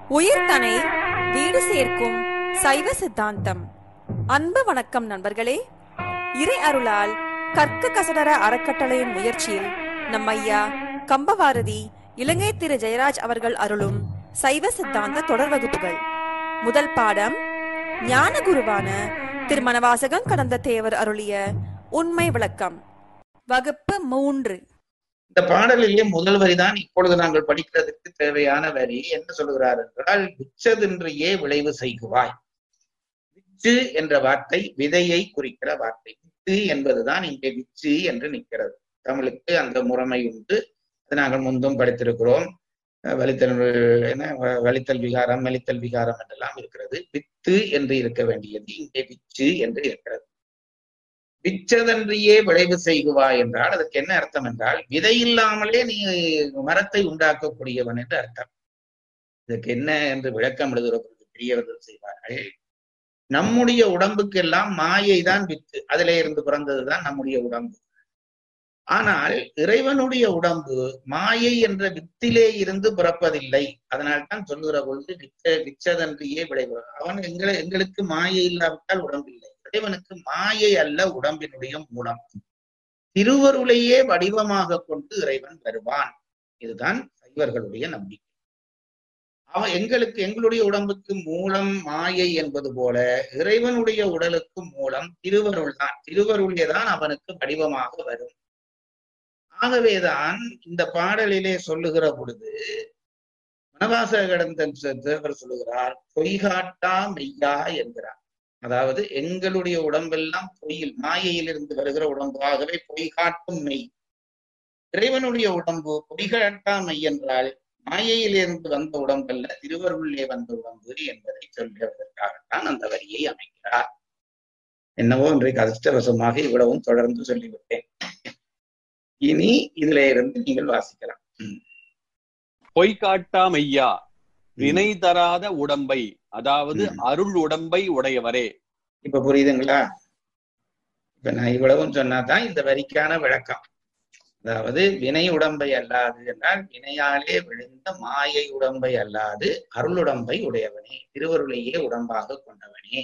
உயிர்தனை வீடு சேர்க்கும் சைவ சித்தாந்தம் அன்பு வணக்கம் நண்பர்களே இறை அருளால் கற்க கசடர அறக்கட்டளையின் முயற்சியில் நம் ஐயா கம்பவாரதி இலங்கை திரு ஜெயராஜ் அவர்கள் அருளும் சைவ சித்தாந்த தொடர் வகுப்புகள் முதல் பாடம் ஞான குருவான திருமணவாசகம் கடந்த தேவர் அருளிய உண்மை விளக்கம் வகுப்பு மூன்று இந்த பாடலிலே முதல் வரிதான் இப்பொழுது நாங்கள் படிக்கிறதுக்கு தேவையான வரி என்ன சொல்லுகிறார் என்றால் விச்சதென்றையே விளைவு செய்குவாய் விச்சு என்ற வார்த்தை விதையை குறிக்கிற வார்த்தை வித்து என்பதுதான் இங்கே விச்சு என்று நிற்கிறது தமிழுக்கு அந்த முறைமை உண்டு அது நாங்கள் முந்தும் படித்திருக்கிறோம் அஹ் வலித்தல் என்ன வ- வலித்தல் விகாரம் மெலித்தல் விகாரம் என்றெல்லாம் இருக்கிறது வித்து என்று இருக்க வேண்டியது இங்கே விச்சு என்று இருக்கிறது விச்சதன்றியே விளைவு செய்குவா என்றால் அதுக்கு என்ன அர்த்தம் என்றால் விதை இல்லாமலே நீ மரத்தை உண்டாக்கக்கூடியவன் என்று அர்த்தம் இதுக்கு என்ன என்று விளக்கம் எழுதுகிறவர்கள் பெரியவர்கள் செய்வார்கள் நம்முடைய உடம்புக்கெல்லாம் மாயை தான் வித்து அதிலே இருந்து பிறந்ததுதான் நம்முடைய உடம்பு ஆனால் இறைவனுடைய உடம்பு மாயை என்ற வித்திலே இருந்து பிறப்பதில்லை அதனால்தான் சொல்லுகிற பொழுது விச்ச விச்சதன்றியே விளைவு அவன் எங்களை எங்களுக்கு மாயை இல்லாவிட்டால் உடம்பு இல்லை இறைவனுக்கு மாயை அல்ல உடம்பினுடைய மூலம் திருவருளையே வடிவமாக கொண்டு இறைவன் வருவான் இதுதான் சைவர்களுடைய நம்பிக்கை அவன் எங்களுக்கு எங்களுடைய உடம்புக்கு மூலம் மாயை என்பது போல இறைவனுடைய உடலுக்கு மூலம் திருவருள் தான் திருவருளே தான் அவனுக்கு வடிவமாக வரும் ஆகவேதான் இந்த பாடலிலே சொல்லுகிற பொழுது வனவாச கடந்தன் தேவர் சொல்லுகிறார் பொய்காட்டா மெய்யா என்கிறார் அதாவது எங்களுடைய உடம்பெல்லாம் பொய்யில் மாயையிலிருந்து வருகிற உடம்பாகவே பொய் காட்டும் மெய் இறைவனுடைய உடம்பு பொய்காட்டா மெய் என்றால் மாயையிலிருந்து வந்த உடம்பல்ல திருவருளே வந்த உடம்பு என்பதை சொல்லுவதற்காகத்தான் அந்த வரியை அமைக்கிறார் என்னவோ இன்றைக்கு அதிர்ஷ்டவசமாக இவ்வளவும் தொடர்ந்து சொல்லிவிட்டேன் இனி இதுல இருந்து நீங்கள் வாசிக்கலாம் பொய்காட்டா மையா வினை தராத உடம்பை அதாவது ம். அருள் உடம்பை உடையவரே இப்ப புரியுதுங்களா இப்ப நான் இவ்வளவும் சொன்னாதான் இந்த வரிக்கான விளக்கம் அதாவது வினை உடம்பை அல்லாது என்றால் வினையாலே விழுந்த மாயை உடம்பை அல்லாது அருளுடம்பை உடையவனே திருவருளையே உடம்பாக கொண்டவனே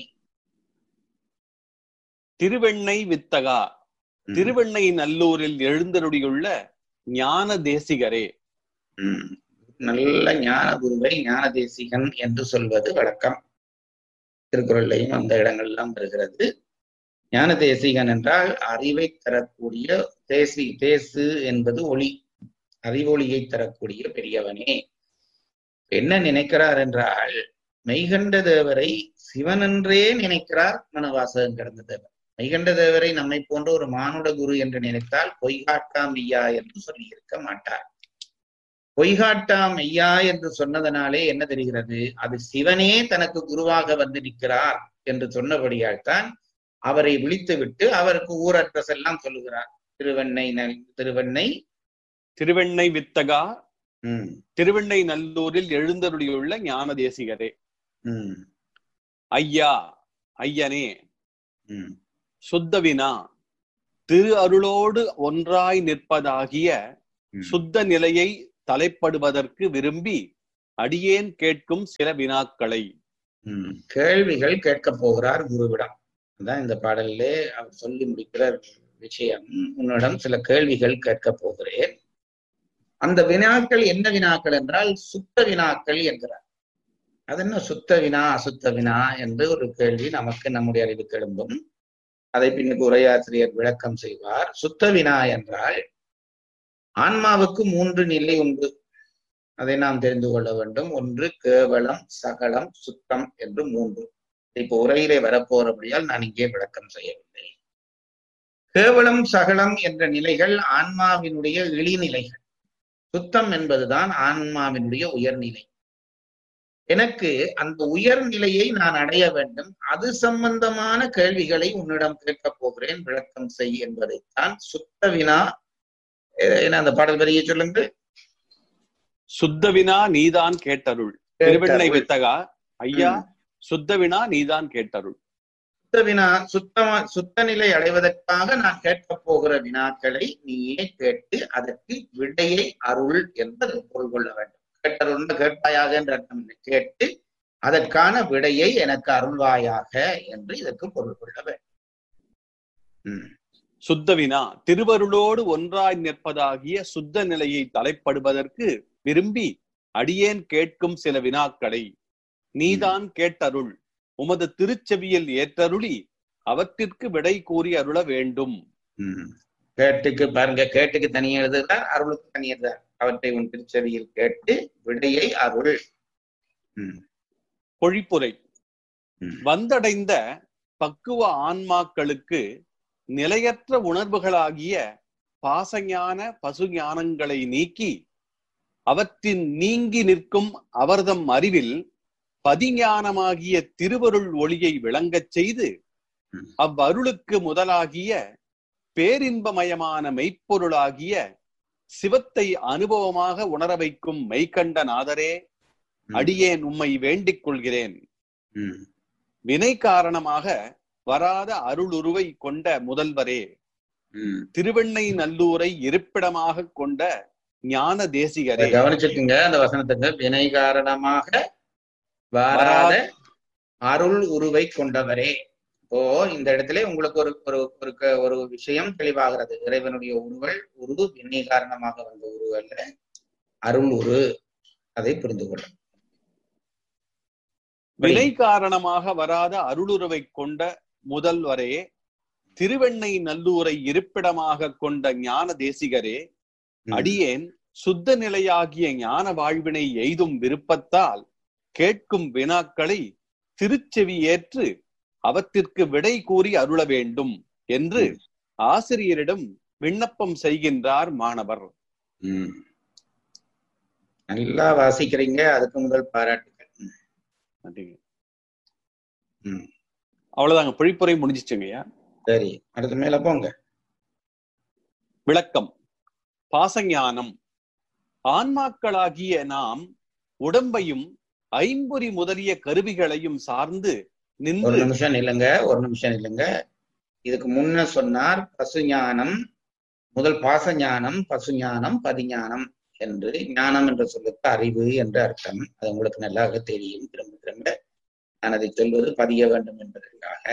திருவெண்ணை வித்தகா ம், திருவெண்ணை நல்லூரில் எழுந்தருளியுள்ள ஞான தேசிகரே ம். நல்ல ஞான குருவை ஞான தேசிகன் என்று சொல்வது வழக்கம் திருக்குறள்லையும் அந்த இடங்கள்லாம் வருகிறது ஞான தேசிகன் என்றால் அறிவை தரக்கூடிய தேசி தேசு என்பது ஒளி அறிவொளியை தரக்கூடிய பெரியவனே என்ன நினைக்கிறார் என்றால் மெய்கண்ட தேவரை சிவனென்றே நினைக்கிறார் மனவாசகம் கடந்த தேவர் மெய்கண்ட தேவரை நம்மை போன்ற ஒரு மானுட குரு என்று நினைத்தால் பொய்காட்டா மெய்யா என்று சொல்லியிருக்க மாட்டார் பொய்காட்டா மெய்யா என்று சொன்னதனாலே என்ன தெரிகிறது அது சிவனே தனக்கு குருவாக வந்து நிற்கிறார் என்று சொன்னபடியால் தான் அவரை விழித்துவிட்டு அவருக்கு ஊர் அட்ரஸ் எல்லாம் சொல்லுகிறார் திருவெண்ணை நல் திருவெண்ணை திருவெண்ணை வித்தகா உம் திருவெண்ணை நல்லூரில் எழுந்தருளியுள்ள ஞான தேசிகரே உம் ஐயா ஐயனே உம் சுத்தவினா திரு அருளோடு ஒன்றாய் நிற்பதாகிய உம். சுத்த நிலையை தலைப்படுவதற்கு விரும்பி அடியேன் கேட்கும் சில வினாக்களை உம். கேள்விகள் கேட்கப் போகிறார் குருவிடம் அதான் இந்த பாடலிலே அவர் சொல்லி முடிக்கிற விஷயம் உன்னிடம் சில கேள்விகள் கேட்கப் போகிறேன் அந்த வினாக்கள் என்ன வினாக்கள் என்றால் சுத்த வினாக்கள் என்கிறார் அது என்ன சுத்த வினா அசுத்த வினா என்று ஒரு கேள்வி நமக்கு நம்முடைய அறிவுக்கு எழும்பும் அதை பின்னுக்கு உரையாசிரியர் விளக்கம் செய்வார் சுத்த வினா என்றால் ஆன்மாவுக்கு மூன்று நிலை உண்டு அதை நாம் தெரிந்து கொள்ள வேண்டும் ஒன்று கேவலம் சகலம் சுத்தம் என்று மூன்று இப்போ உரையிலே வரப்போறபடியால் நான் இங்கே விளக்கம் செய்யவில்லை கேவலம் சகலம் என்ற நிலைகள் ஆன்மாவினுடைய இழிநிலைகள் சுத்தம் என்பதுதான் ஆன்மாவினுடைய உயர்நிலை எனக்கு அந்த உயர்நிலையை நான் அடைய வேண்டும் அது சம்பந்தமான கேள்விகளை உன்னிடம் கேட்கப் போகிறேன் விளக்கம் செய் என்பதைத்தான் சுத்த வினா அஹ் என்ன அந்த பாடல் வரியை சொல்லுங்கள் சுத்தவினா நீதான் கேட்டருள் திருவெண்ணை வித்தகா ஐயா சுத்தவினா நீதான் கேட்டருள் சுத்த வினா சுத்தமா சுத்த நிலை அடைவதற்காக நான் கேட்கப் போகிற வினாக்களை நீயே கேட்டு அதற்கு விடையை அருள் என்று பொருள் கொள்ள வேண்டும் கேட்டருள் கேட்பாயாக என்ற அர்த்தம் இல்லை. கேட்டு அதற்கான விடையை எனக்கு அருள்வாயாக என்று இதற்கு பொருள் கொள்ள வேண்டும் ம், சுத்தவினா திருவருளோடு ஒன்றாய் நிற்பதாகிய சுத்த நிலையை தலைப்படுவதற்கு விரும்பி அடியேன் கேட்கும் சில வினாக்களை நீதான் கேட்டருள் உமது திருச்செவியில் ஏற்றருளி அவற்றிற்கு விடை கூறி அருள வேண்டும் ம். கேட்டுக்கு பாருங்க கேட்டுக்கு தனியா எழுதுகிறார் அருளுக்கு தனியா எழுதுகிறார் அவற்றை உன் திருச்செவியில் கேட்டு விடையை அருள் ம், பொழிப்புரை ம். வந்தடைந்த பக்குவ ஆன்மாக்களுக்கு நிலையற்ற உணர்வுகளாகிய பாசஞான பசுஞானங்களை நீக்கி அவற்றின் நீங்கி நிற்கும் அவர்தம் அறிவில் பதிஞானமாகிய திருவருள் ஒளியை விளங்கச் செய்து ம். அவ்வருளுக்கு முதலாகிய பேரின்பமயமான மெய்ப்பொருளாகிய சிவத்தை அனுபவமாக உணர வைக்கும் மெய்கண்ட நாதரே ம். அடியேன் உம்மை வேண்டிக் கொள்கிறேன் ம், வினை காரணமாக வராத அருளுருவை கொண்ட முதல்வரே ம். திருவெண்ணை நல்லூரை இருப்பிடமாக கொண்ட ஞான அதை தேசிகரே கவனிச்சுக்குங்க அந்த வசனத்துக்கு வினை காரணமாக வாராத அருள் உருவை கொண்டவரே இப்போ இந்த இடத்துல உங்களுக்கு ஒரு ஒரு ஒரு க- ஒரு விஷயம் தெளிவாகிறது இறைவனுடைய உருவல் உரு வினை காரணமாக வந்த உரு அல்ல அருள் உரு அதை புரிந்து கொள்ள வினை காரணமாக வராத அருளுருவை கொண்ட முதல்வரே திருவெண்ணை நல்லூரை இருப்பிடமாக கொண்ட ஞான தேசிகரே ம். அடியேன் சுத்த நிலையாகிய ஞான வாழ்வினை எய்தும் விருப்பத்தால் கேட்கும் வினாக்களை திருச்செவி ஏற்று அவற்றிற்கு விடை கூறி அருள வேண்டும் என்று ஆசிரியரிடம் விண்ணப்பம் செய்கின்றார் மாணவர் ம். நல்லா வாசிக்கிறீங்க அதுக்கு முதல் பாராட்டுகள் ம். அப்படிங்க. ம். அவ்வளவுதாங்க பொழிப்புரை முடிஞ்சிச்சுங்கய்யா சரி அடுத்து மேல போங்க விளக்கம் பாசஞானம் ஆன்மாக்களாகிய நாம் உடம்பையும் ஐம்பொறி முதலிய கருவிகளையும் சார்ந்து ஒரு நின்று நிமிஷம் இல்லைங்க ஒரு நிமிஷம் இல்லைங்க இதுக்கு முன்ன சொன்னார் பசுஞானம் முதல் பாசஞானம் பசுஞானம் பதிஞானம் என்று ஞானம் என்ற சொல்லுக்கு அறிவு என்ற அர்த்தம் அது உங்களுக்கு நல்லாக தெரியும் திரும்ப திரும்ப நான் அதை சொல்வது பதிய வேண்டும் என்பதற்காக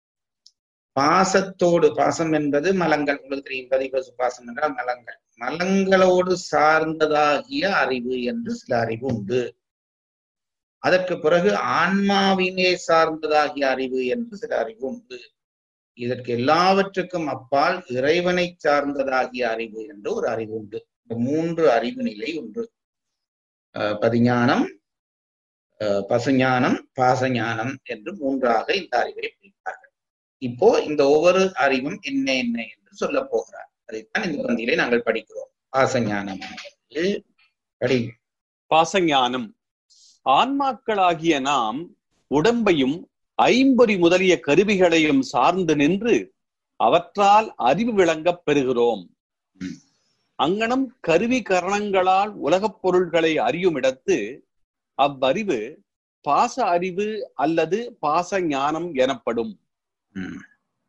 பாசத்தோடு பாசம் என்பது மலங்கள் உங்களுக்கு தெரியும் பதி பசு பாசம் என்றால் மலங்கள் மலங்களோடு சார்ந்ததாகிய அறிவு என்று சில அறிவு உண்டு அதற்கு பிறகு ஆன்மாவினே சார்ந்ததாகிய அறிவு என்று சில அறிவு உண்டு இதற்கு எல்லாவற்றுக்கும் அப்பால் இறைவனை சார்ந்ததாகிய அறிவு என்று ஒரு அறிவு உண்டு இந்த மூன்று அறிவு நிலை உண்டு அஹ் பதிஞானம் அஹ் பசுஞானம் பாசஞானம் என்று மூன்றாக இந்த அறிவை பிரிப்பார்கள் இப்போ இந்த ஒவ்வொரு அறிவும் என்ன என்ன என்று சொல்ல போகிறார் அதைத்தான் இந்த பந்தியிலே நாங்கள் படிக்கிறோம் பாசஞானம் என்பது படி பாசஞானம் ஆன்மாக்களாகிய நாம் உடம்பையும் ஐம்பொறி முதலிய கருவிகளையும் சார்ந்து நின்று அவற்றால் அறிவு விளங்கப் பெறுகிறோம் ம். அங்கனம் கருவி கரணங்களால் உலகப் பொருள்களை அறியுமிடத்து அவ்வறிவு பாச அறிவு அல்லது பாச ஞானம் எனப்படும் ம்,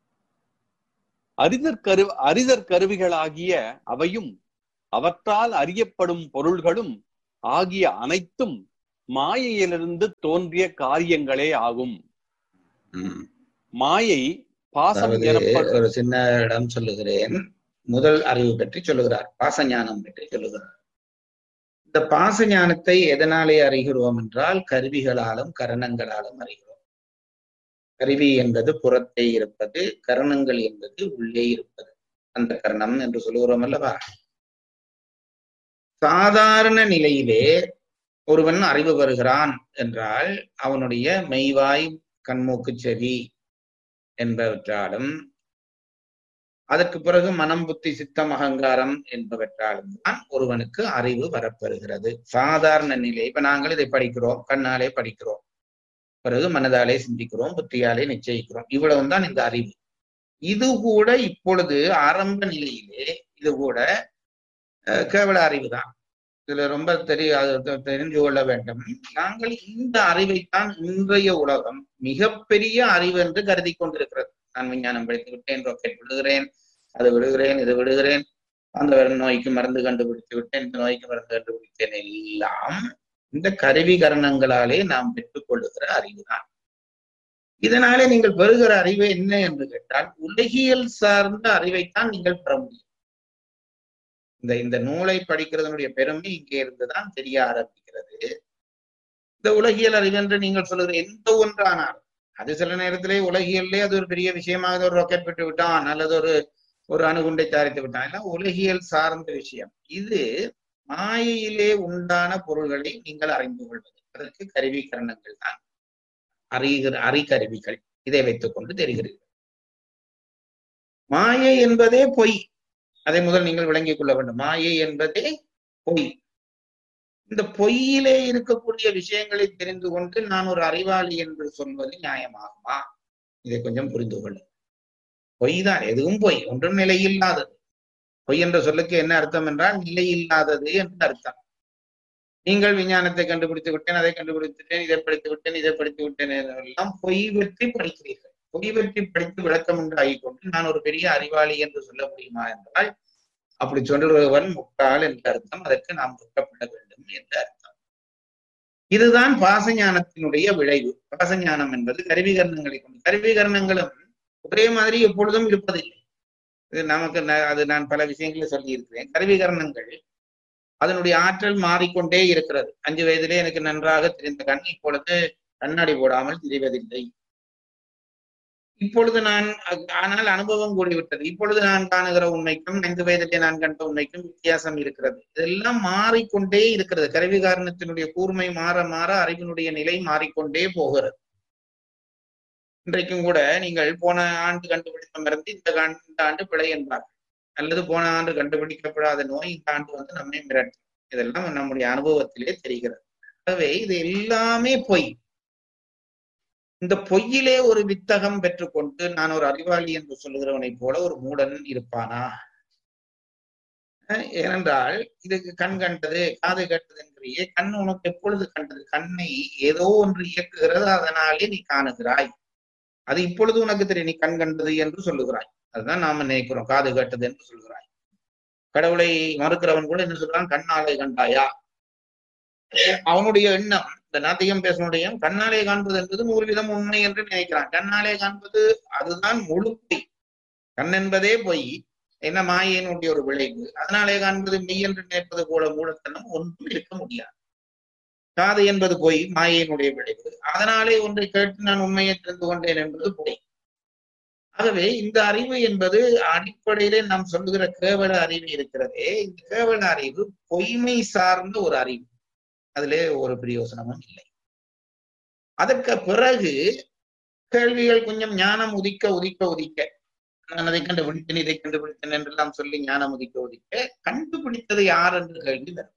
அறிதற் கரு அறிதற் கருவிகளாகிய அவையும் அவற்றால் அறியப்படும் பொருள்களும் ஆகிய அனைத்தும் மாயையிலிருந்து தோன்றிய காரியங்களே ஆகும் ம். மாயை பாசம் அதாவது எனப்படும் ஒரு சின்ன இடம் சொல்லுகிறேன் முதல் அறிவு பற்றி சொல்லுகிறார் பாசஞானம் பற்றி சொல்லுகிறார் இந்த பாசஞானத்தை எதனாலே அறிகிறோம் என்றால் கருவிகளாலும் கரணங்களாலும் அறிகிறோம் கருவி என்பது புறத்தே இருப்பது கரணங்கள் என்பது உள்ளே இருப்பது அந்த கரணம் என்று சொல்லுகிறோம் அல்லவா சாதாரண நிலையிலே ஒருவன் அறிவு பெறுகிறான் என்றால் அவனுடைய மெய்வாய் கண்மூக்கு செவி என்பவற்றாலும் அதற்கு பிறகு மனம் புத்தி சித்தம் அகங்காரம் என்பவற்றாலும் தான் ஒருவனுக்கு அறிவு வரப்பெறுகிறது சாதாரண நிலை இப்ப நாங்கள் இதை படிக்கிறோம் கண்ணாலே படிக்கிறோம் பிறகு மனதாலே சிந்திக்கிறோம் புத்தியாலே நிச்சயிக்கிறோம் இவ்வளவுதான் இந்த அறிவு இது கூட இப்பொழுது ஆரம்ப நிலையிலே இது கூட அஹ், கேவல அறிவு தான் இதுல ரொம்ப தெரிய அது தெ- தெரிந்து கொள்ள வேண்டும் நாங்கள் இந்த அறிவைத்தான் இன்றைய உலகம் மிகப்பெரிய அறிவு என்று கருதி கொண்டிருக்கிறது நான் விஞ்ஞானம் படித்து விட்டேன் ராக்கெட் விடுகிறேன் அது விடுகிறேன் இது விடுகிறேன் அந்த நோய்க்கு மருந்து கண்டுபிடித்து விட்டேன் இந்த நோய்க்கு மருந்து கண்டுபிடித்தேன் எல்லாம் இந்த கருவிகரணங்களாலே நாம் பெற்றுக்கொள்ளுகிற அறிவுதான் இதனாலே நீங்கள் பெறுகிற அறிவு என்ன என்று கேட்டால் உலகியல் சார்ந்த அறிவைத்தான் நீங்கள் பெற முடியும் இந்த இந்த நூலை படிக்கிறதனுடைய பெருமை இங்கே இருந்துதான் தெரிய ஆரம்பிக்கிறது இந்த உலகியல் அறிவு என்று நீங்கள் சொல்லுகிற எந்த ஒன்றானாலும் அது சில நேரத்திலே உலகியல்லே அது ஒரு பெரிய விஷயமாக ஒரு ராக்கெட் விட்டு விட்டான் அல்லது ஒரு ஒரு அணுகுண்டை தயாரித்து விட்டான் எல்லாம் உலகியல் சார்ந்த விஷயம் இது மாயையிலே உண்டான பொருள்களை நீங்கள் அறிந்து கொள்வது அதற்கு கருவிகரணங்கள் தான் அறிகிற அறிகருவிகள் இதை வைத்துக் கொண்டு தெரிகிறீர்கள் மாயை என்பதே பொய் அதை முதல் நீங்கள் விளங்கிக் கொள்ள வேண்டும் மாயை என்பதே பொய் இந்த பொய்யிலே இருக்கக்கூடிய விஷயங்களை தெரிந்து கொண்டு நான் ஒரு அறிவாளி என்று சொல்வது நியாயமாகுமா இதை கொஞ்சம் புரிந்து கொள்ளும் பொய் தான் எதுவும் பொய் ஒன்றும் நிலையில்லாதது பொய் என்ற சொல்லுக்கு என்ன அர்த்தம் என்றால் நிலையில்லாதது என்று அர்த்தம் நீங்கள் விஞ்ஞானத்தை கண்டுபிடித்து விட்டேன் அதை கண்டுபிடித்துட்டேன் இதை படித்து விட்டேன் இதை படித்து விட்டேன் எல்லாம் பொய் பற்றி படிக்கிறீர்கள் பொய் பற்றி படித்து விளக்கம் உண்டாகி கொண்டு நான் ஒரு பெரிய அறிவாளி என்று சொல்ல முடியுமா என்றால் அப்படி சொல்லுவன் முட்டாள் என்ற அர்த்தம் அதற்கு நாம் துக்கப்பட வேண்டும் என்ற அர்த்தம் இதுதான் பாசஞானத்தினுடைய விளைவு பாசஞானம் என்பது கருவிகரணங்களை கொண்டு கருவிகரணங்களும் ஒரே மாதிரி எப்பொழுதும் இருப்பதில்லை இது நமக்கு அது நான் பல விஷயங்களை சொல்லி இருக்கிறேன் கருவிகரணங்கள் அதனுடைய ஆற்றல் மாறிக்கொண்டே இருக்கிறது அஞ்சு வயதிலே எனக்கு நன்றாக தெரிந்த கண் இப்பொழுது கண்ணாடி போடாமல் தெரிவதில்லை இப்பொழுது நான் ஆனால் அனுபவம் கூடிவிட்டது இப்பொழுது நான் காணுகிற உண்மைக்கும் ஐந்து வயதிலே நான் கண்ட உண்மைக்கும் வித்தியாசம் இருக்கிறது இதெல்லாம் மாறிக்கொண்டே இருக்கிறது கருவி காரணத்தினுடைய கூர்மை மாற மாற அறிவினுடைய நிலை மாறிக்கொண்டே போகிறது இன்றைக்கும் கூட நீங்கள் போன ஆண்டு கண்டுபிடித்த மருந்து இந்த இந்த ஆண்டு பிழை என்றார்கள் அல்லது போன ஆண்டு கண்டுபிடிக்கப்படாத நோய் இந்த ஆண்டு வந்து நம்மை மிரட்டும் இதெல்லாம் நம்முடைய அனுபவத்திலே தெரிகிறது ஆகவே இது எல்லாமே பொய் இந்த பொய்யிலே ஒரு வித்தகம் பெற்றுக்கொண்டு நான் ஒரு அறிவாளி என்று சொல்லுகிறவனை போல ஒரு மூடன் இருப்பானா ஏனென்றால் இதுக்கு கண் கண்டது காது கண்டது என்கிறியே கண் உனக்கு எப்பொழுது கண்டது கண்ணை ஏதோ ஒன்று இயக்குகிறது அதனாலே நீ காணுகிறாய் அது இப்பொழுது உனக்கு தெரியும் நீ கண் கண்டது என்று சொல்லுகிறாய் அதுதான் நாம நினைக்கிறோம் காது கட்டது என்று சொல்கிறாய் கடவுளை மறுக்கிறவன் கூட என்ன சொல்றான் கண்ணாலே கண்டாயா அவனுடைய எண்ணம் இந்த நாத்திகம் பேசனுடைய கண்ணாலே காண்பது என்பது நூறு விதம் உண்மை என்று நினைக்கிறான் கண்ணாலே காண்பது அதுதான் முழு பொய் கண் என்பதே பொய் என்ன மாயினுடைய ஒரு விளைவு அதனாலே காண்பது மெய் என்று நினைப்பது போல மூலத்தனம் ஒன்றும் இருக்க முடியாது காது என்பது பொய் மாயினுடைய விளைவு அதனாலே ஒன்றை கேட்டு நான் உண்மையை தெரிந்து கொண்டேன் என்பது பொய் ஆகவே இந்த அறிவு என்பது அடிப்படையிலே நாம் சொல்லுகிற கேவல அறிவு இருக்கிறதே இந்த கேவல அறிவு பொய்மை சார்ந்த ஒரு அறிவு அதிலே ஒரு பிரயோசனமும் இல்லை அதற்கு பிறகு கேள்விகள் கொஞ்சம் ஞானம் உதிக்க உதிக்க உதிக்க நான் அதை கண்டுபிடித்தேன் இதை கண்டுபிடித்தேன் என்றெல்லாம் சொல்லி ஞானம் உதிக்க உதிக்க கண்டுபிடித்தது யார் என்று கேள்வி வரும்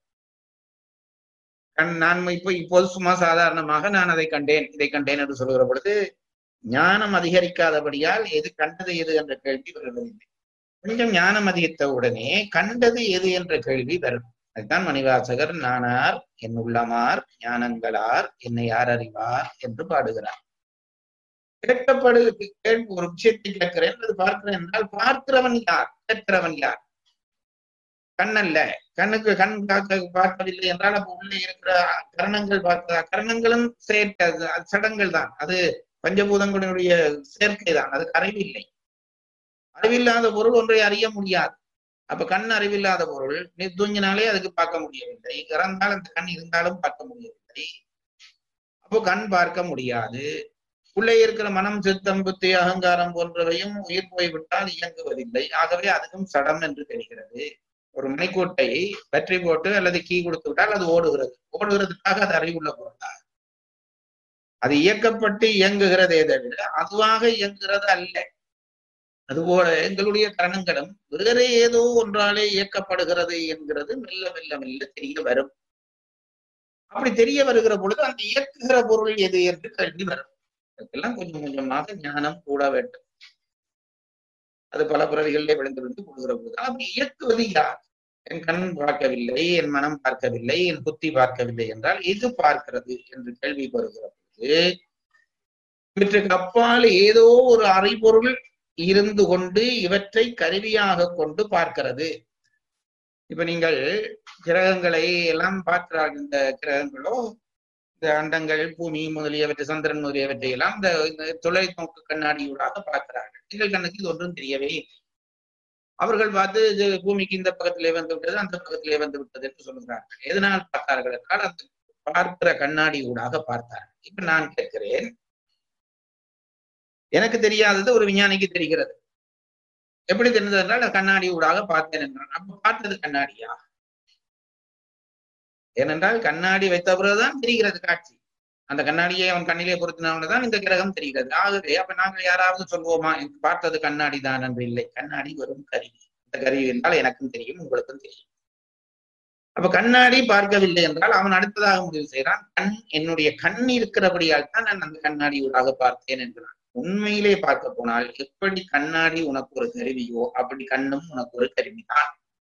கண் நான் இப்போ இப்போது சும்மா சாதாரணமாக நான் அதை கண்டேன் இதை கண்டேன் என்று சொல்லுகிற பொழுது ஞானம் அதிகரிக்காதபடியால் எது கண்டது எது என்ற கேள்வி வருவதில்லை கொஞ்சம் ஞானம் அதிகரித்த உடனே கண்டது எது என்ற கேள்வி வரும் அதுதான் மணிவாசகர் நானார் என் உள்ளமார் ஞானங்களார் என்னை யார் அறிவார் என்று பாடுகிறார் கேட்கப்படு கேள்வி ஒரு விஷயத்தை கேட்கிறேன் அது பார்க்கிறேன் என்றால் பார்க்கிறவன் யார் கேட்கிறவன் யார் கண்ணல்ல கண்ணுக்கு கண் பார்க்க பார்க்கவில்லை என்றால் அப்ப உள்ளே இருக்கிற கரணங்கள் பார்க்கிறா கரணங்களும் சேர்க்கை சடங்கள் தான் அது பஞ்சபூதங்களுடைய சேர்க்கை தான் அதுக்கு அறிவில்லை அறிவில்லாத பொருள் ஒன்றை அறிய முடியாது அப்ப கண் அறிவில்லாத பொருள் நீ தூங்கினாலே அதுக்கு பார்க்க முடியவில்லை இறந்தால் அந்த கண் இருந்தாலும் பார்க்க முடியவில்லை அப்போ கண் பார்க்க முடியாது உள்ளே இருக்கிற மனம் சித்தம் புத்தி அகங்காரம் போன்றவையும் உயிர் போய்விட்டால் இயங்குவதில்லை ஆகவே அதுவும் சடம் என்று தெரிகிறது ஒரு மணிக்கூட்டையை பற்றி போட்டு அல்லது கீ கொடுத்து விட்டால் அது ஓடுகிறது ஓடுகிறதுக்காக அது அறிவுள்ள பொருளா அது இயக்கப்பட்டு இயங்குகிறதே தவிர அதுவாக இயங்குகிறது அல்ல அதுபோல எங்களுடைய கரணங்களும் வேற ஏதோ ஒன்றாலே இயக்கப்படுகிறது என்கிறது மெல்ல மெல்ல மெல்ல தெரிய வரும் அப்படி தெரிய வருகிற பொழுது அந்த இயக்குகிற பொருள் எது என்று கேள்வி வரும் அதுக்கெல்லாம் கொஞ்சம் கொஞ்சமாக ஞானம் கூட வேண்டும் அது பல பிறவிகளிலே விழுந்து விழுந்து கொடுக்கிற போது அப்படி இயக்குவது யார் என் கண் பார்க்கவில்லை என் மனம் பார்க்கவில்லை என் புத்தி பார்க்கவில்லை என்றால் எது பார்க்கிறது என்று கேள்வி வருகிற பொழுது இவற்றுக்கு அப்பால் ஏதோ ஒரு அறிபொருள் இருந்து கொண்டு இவற்றை கருவியாக கொண்டு பார்க்கிறது இப்ப நீங்கள் கிரகங்களை எல்லாம் பார்க்கிறார்கள் இந்த கிரகங்களோ இந்த அண்டங்கள் பூமி முதலியவற்றை சந்திரன் முதலியவற்றை எல்லாம் இந்த இந்த தொலைநோக்கு கண்ணாடியூடாக பார்க்கிறார்கள் எங்கள் கண்ணுக்கு இது ஒன்றும் தெரியவே இல்லை அவர்கள் பார்த்து இது பூமிக்கு இந்த பக்கத்திலே வந்து விட்டது அந்த பக்கத்திலே வந்து விட்டது என்று சொல்லுகிறார்கள் எதனால் பார்த்தார்கள் என்றால் அந்த பார்க்கிற கண்ணாடி ஊடாக பார்த்தார்கள் இப்ப நான் கேட்கிறேன் எனக்கு தெரியாதது ஒரு விஞ்ஞானிக்கு தெரிகிறது எப்படி தெரிந்தது என்றால் நான் கண்ணாடி ஊடாக பார்த்தேன் என்றால் அப்ப பார்த்தது கண்ணாடியா ஏனென்றால் கண்ணாடி வைத்த பிறகுதான் தெரிகிறது காட்சி அந்த கண்ணாடியை அவன் கண்ணிலே பொருத்தினவனதான் இந்த கிரகம் தெரிகிறது ஆகவே அப்ப நாங்கள் யாராவது சொல்வோமா எனக்கு பார்த்தது கண்ணாடி தான் என்று இல்லை கண்ணாடி வெறும் கருவி இந்த கருவி என்றால் எனக்கும் தெரியும் உங்களுக்கும் தெரியும் அப்ப கண்ணாடி பார்க்கவில்லை என்றால் அவன் அடுத்ததாக முடிவு செய்கிறான் கண் என்னுடைய கண் இருக்கிறபடியால் தான் நான் அந்த கண்ணாடி ஊடாக பார்த்தேன் என்கிறான் உண்மையிலே பார்க்க போனால் எப்படி கண்ணாடி உனக்கு ஒரு கருவியோ அப்படி கண்ணும் உனக்கு ஒரு கருவிதான்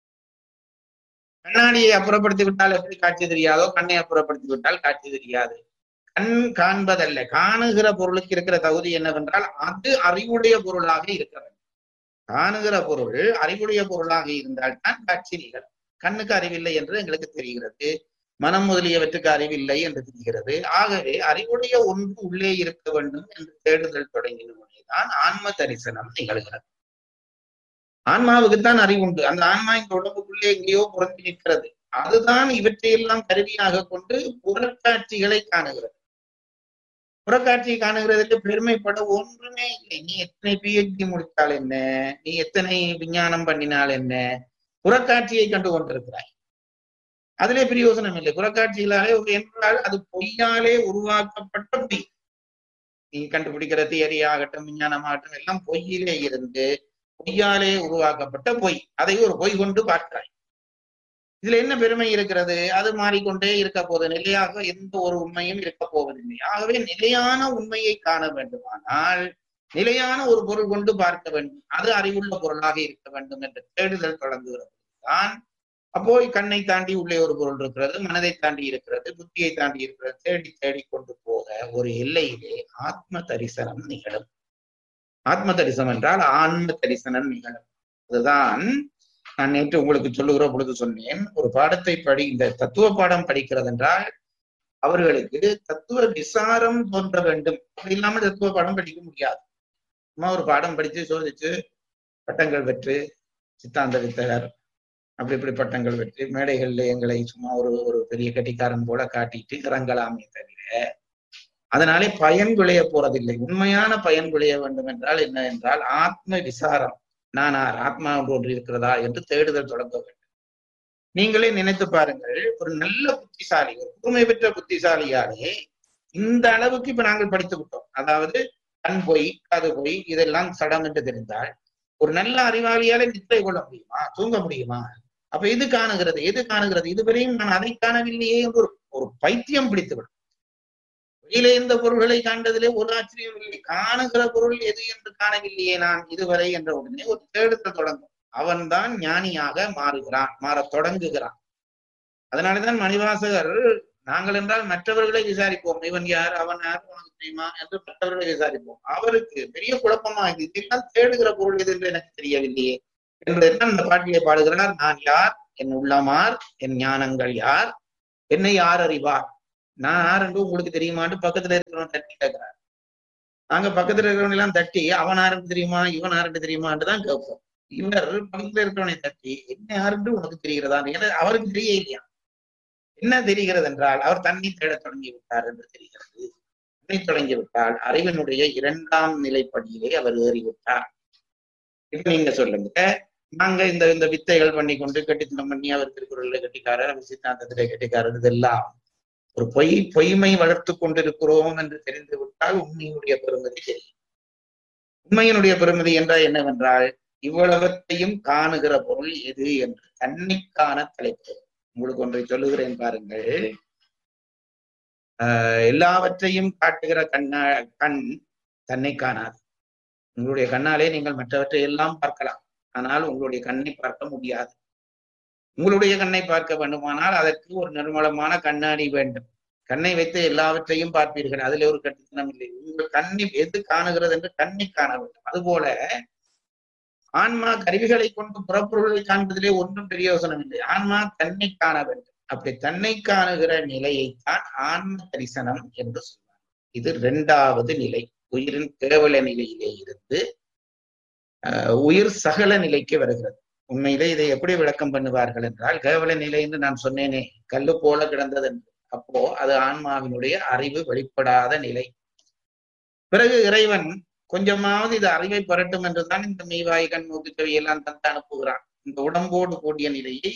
கண்ணாடியை அப்புறப்படுத்தி விட்டால் எப்படி காட்சி தெரியாதோ கண்ணை அப்புறப்படுத்தி விட்டால் காட்சி தெரியாது கண் காண்பதல்ல காணுகிற பொருளுக்கு இருக்கிற தகுதி என்னவென்றால் அது அறிவுடைய பொருளாக இருக்க வேண்டும் காணுகிற பொருள் அறிவுடைய பொருளாக இருந்தால் தான் காட்சி நிகழும் கண்ணுக்கு அறிவில்லை என்று எங்களுக்கு தெரிகிறது மனம் முதலியவற்றுக்கு அறிவில்லை என்று தெரிகிறது ஆகவே அறிவுடைய ஒன்று உள்ளே இருக்க வேண்டும் என்று தேடுதல் தொடங்கினவுடனே தான் ஆன்ம தரிசனம் நிகழ்கிறது ஆன்மாவுக்குத்தான் அறிவு உண்டு அந்த ஆன்மா இந்த உடம்புக்குள்ளே எங்கேயோ புறந்து நிற்கிறது அதுதான் இவற்றையெல்லாம் கருவியாக கொண்டு புறக்காட்சிகளை காணுகிறது புறக்காட்சியை காணுகிறதுக்கு பெருமைப்பட ஒன்றுமே இல்லை நீ எத்தனை பிஹெச்டி முடித்தால் என்ன நீ எத்தனை விஞ்ஞானம் பண்ணினால் என்ன புறக்காட்சியை கண்டு கொண்டிருக்கிறாய் அதிலே பிரயோசனம் இல்லை புறக்காட்சிகளாலே ஒரு என்றால் அது பொய்யாலே உருவாக்கப்பட்ட பொய் நீ கண்டுபிடிக்கிற தியரி ஆகட்டும் விஞ்ஞானமாகட்டும் எல்லாம் பொய்யிலே இருந்து பொய்யாலே உருவாக்கப்பட்ட பொய் அதை ஒரு பொய் கொண்டு பார்க்கிறாய் இதுல என்ன பெருமை இருக்கிறது அது மாறிக்கொண்டே இருக்க போது நிலையாக எந்த ஒரு உண்மையும் இருக்க போவதில்லை ஆகவே நிலையான உண்மையை காண வேண்டுமானால் நிலையான ஒரு பொருள் கொண்டு பார்க்க வேண்டும் அது அறிவுள்ள பொருளாக இருக்க வேண்டும் என்ற தேடுதல் தொடங்குகிறது தான் அப்போ கண்ணை தாண்டி உள்ளே ஒரு பொருள் இருக்கிறது மனதை தாண்டி இருக்கிறது புத்தியை தாண்டி இருக்கிறது தேடி தேடி கொண்டு போக ஒரு எல்லையிலே ஆத்ம தரிசனம் நிகழும் ஆத்ம தரிசனம் என்றால் ஆன்ம தரிசனம் நிகழும் அதுதான் நான் நேற்று உங்களுக்கு சொல்லுகிற பொழுது சொன்னேன் ஒரு பாடத்தை படி இந்த தத்துவ பாடம் படிக்கிறது என்றால் அவர்களுக்கு தத்துவ விசாரம் தோன்ற வேண்டும் அப்படி இல்லாமல் தத்துவ பாடம் படிக்க முடியாது சும்மா ஒரு பாடம் படிச்சு சோதிச்சு பட்டங்கள் பெற்று சித்தாந்த வித்தகர் அப்படி இப்படி பட்டங்கள் பெற்று மேடைகள்ல எங்களை சும்மா ஒரு ஒரு பெரிய கட்டிக்காரன் போல காட்டிட்டு இறங்கலாமே தவிர அதனாலே பயன் விளைய போறதில்லை உண்மையான பயன் விளைய வேண்டும் என்றால் என்ன என்றால் ஆத்ம விசாரம் நானார் ஆத்மா ஒன்று இருக்கிறதா என்று தேடுதல் தொடங்க வேண்டும் நீங்களே நினைத்து பாருங்கள் ஒரு நல்ல புத்திசாலி ஒரு புதுமை பெற்ற புத்திசாலியாலே இந்த அளவுக்கு இப்ப நாங்கள் படித்து விட்டோம் அதாவது கண் பொய் காது பொய் இதெல்லாம் சடம் என்று தெரிந்தால் ஒரு நல்ல அறிவாளியாலே நித்திரை கொள்ள முடியுமா தூங்க முடியுமா அப்ப எது காணுகிறது எது காணுகிறது இதுவரையும் நான் அதை காணவில்லையே என்று ஒரு ஒரு பைத்தியம் பிடித்துவிடும் வெளியிலே இந்த பொருள்களை காண்பதிலே ஒரு ஆச்சரியம் இல்லை காணுகிற பொருள் எது என்று காணவில்லையே நான் இதுவரை என்ற உடனே ஒரு தேடுதல் தொடங்கும் அவன்தான் ஞானியாக மாறுகிறான் மாறத் தொடங்குகிறான் அதனாலதான் மணிவாசகர் நாங்கள் என்றால் மற்றவர்களை விசாரிப்போம் இவன் யார் அவன் யார் உனக்கு தெரியுமா என்று மற்றவர்களை விசாரிப்போம் அவருக்கு பெரிய குழப்பமாக இதெல்லாம் தேடுகிற பொருள் எது என்று எனக்கு தெரியவில்லையே என்பதைத்தான் இந்த பாட்டிலே பாடுகிறார் நான் யார் என் உள்ளமார் என் ஞானங்கள் யார் என்னை யார் அறிவார் நான் யார் என்று உங்களுக்கு தெரியுமான்னு பக்கத்துல இருக்கிறவன் தட்டி கேட்கிறார் நாங்க பக்கத்துல இருக்கிறவங்க எல்லாம் தட்டி அவன் யாருன்னு தெரியுமா இவன் யாருன்னு தெரியுமான்னு தான் கேட்போம் இவர் பக்கத்துல இருக்கிறவனை தட்டி என்ன யாருன்னு உனக்கு தெரிகிறதா ஏன்னா அவருக்கு தெரிய இல்லையா என்ன தெரிகிறது என்றால் அவர் தண்ணி தேட தொடங்கி விட்டார் என்று தெரிகிறது தண்ணி தொடங்கி விட்டால் அறிவினுடைய இரண்டாம் நிலைப்படியிலே அவர் ஏறிவிட்டார் இப்ப நீங்க சொல்லுங்க நாங்க இந்த இந்த வித்தைகள் பண்ணி கொண்டு கட்டித்தனம் பண்ணி அவர் திருக்குறள்ல கட்டிக்காரர் அவர் சித்தாந்தத்திலே கட்டிக்காரர் இதெல்லாம் ஒரு பொய் பொய்மை வளர்த்து கொண்டிருக்கிறோம் என்று தெரிந்து விட்டால் உண்மையினுடைய பெருமதி தெரியும் உண்மையினுடைய பெருமதி என்றால் என்னவென்றால் இவ்வளவத்தையும் காணுகிற பொருள் எது என்று தன்னைக்கான தலைப்பு உங்களுக்கு ஒன்றை சொல்லுகிறேன் பாருங்கள் ஆஹ் எல்லாவற்றையும் காட்டுகிற கண்ணா கண் தன்னை காணாது உங்களுடைய கண்ணாலே நீங்கள் மற்றவற்றை எல்லாம் பார்க்கலாம் ஆனால் உங்களுடைய கண்ணை பார்க்க முடியாது உங்களுடைய கண்ணை பார்க்க வேண்டுமானால் அதற்கு ஒரு நிர்மலமான கண்ணாடி வேண்டும் கண்ணை வைத்து எல்லாவற்றையும் பார்ப்பீர்கள் அதுல ஒரு கட்டுத்தனம் இல்லை உங்கள் கண்ணை எது காணுகிறது என்று கண்ணை காண வேண்டும் அதுபோல ஆன்மா கருவிகளை கொண்டு புறப்பொருளை காண்பதிலே ஒன்றும் பிரயோசனம் இல்லை ஆன்மா தன்னை காண வேண்டும் அப்படி தன்னை காணுகிற நிலையைத்தான் ஆன்ம தரிசனம் என்று சொல்வார் இது இரண்டாவது நிலை உயிரின் கேவல நிலையிலே இருந்து அஹ், உயிர் சகல நிலைக்கு வருகிறது உண்மையிலே இதை எப்படி விளக்கம் பண்ணுவார்கள் என்றால் கேவல நிலை என்று நான் சொன்னேனே கல்லு போல கிடந்தது என்று அப்போ அது ஆன்மாவினுடைய அறிவு வெளிப்படாத நிலை பிறகு இறைவன் கொஞ்சமாவது இது அறிவை பெறட்டும் என்றுதான் இந்த மெய்வாய் கண் மூக்கு செவி எல்லாம் தந்து அனுப்புகிறான் இந்த உடம்போடு கூடிய நிலையை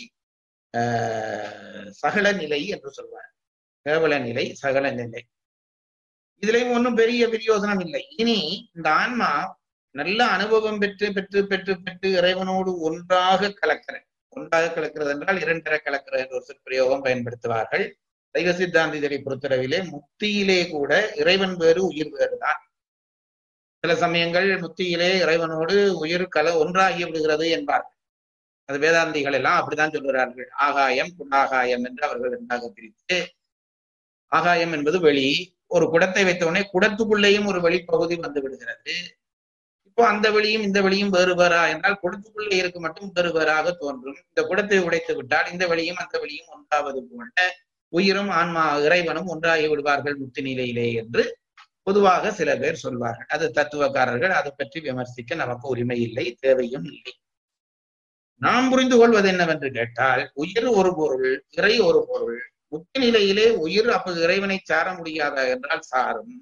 ஆஹ் சகல நிலை என்று சொல்வார் கேவல நிலை சகல நிலை இதுலயும் ஒன்றும் பெரிய பிரயோசனம் இல்லை இனி இந்த ஆன்மா நல்ல அனுபவம் பெற்று பெற்று பெற்று பெற்று இறைவனோடு ஒன்றாக கலக்கிற ஒன்றாக கலக்கிறது என்றால் இரண்டரை கலக்கிற என்ற ஒரு பிரயோகம் பயன்படுத்துவார்கள் சைவ சித்தாந்திகளை பொறுத்தளவிலே முக்தியிலே கூட இறைவன் வேறு உயிர் வேறுதான் சில சமயங்கள் முத்தியிலே இறைவனோடு உயிர் கல ஒன்றாகி விடுகிறது என்பார்கள் அது வேதாந்திகள் எல்லாம் அப்படித்தான் சொல்கிறார்கள் ஆகாயம் புண்ணாகாயம் என்று அவர்கள் இரண்டாக பிரித்து ஆகாயம் என்பது வெளி ஒரு குடத்தை வைத்த உடனே குடத்துக்குள்ளேயும் ஒரு வெளிப்பகுதி வந்து விடுகிறது இப்போ அந்த வெளியும் இந்த வெளியும் வேறு வேறா என்றால் குடத்துக்குள்ளே இருக்கு மட்டும் வேறு வேறாக தோன்றும் இந்த குடத்தை உடைத்து விட்டால் இந்த வெளியும் அந்த வெளியும் ஒன்றாவது போல உயிரும் ஆன்மா இறைவனும் ஒன்றாகி விடுவார்கள் முக்தி நிலையிலே என்று பொதுவாக சில பேர் சொல்வார்கள் அது தத்துவக்காரர்கள் அதை பற்றி விமர்சிக்க நமக்கு உரிமை இல்லை தேவையும் இல்லை நாம் புரிந்து கொள்வது என்னவென்று கேட்டால் உயிர் ஒரு பொருள் இறை ஒரு பொருள் முக்தி நிலையிலே உயிர் அப்ப இறைவனை சார முடியாதா என்றால் சாரும்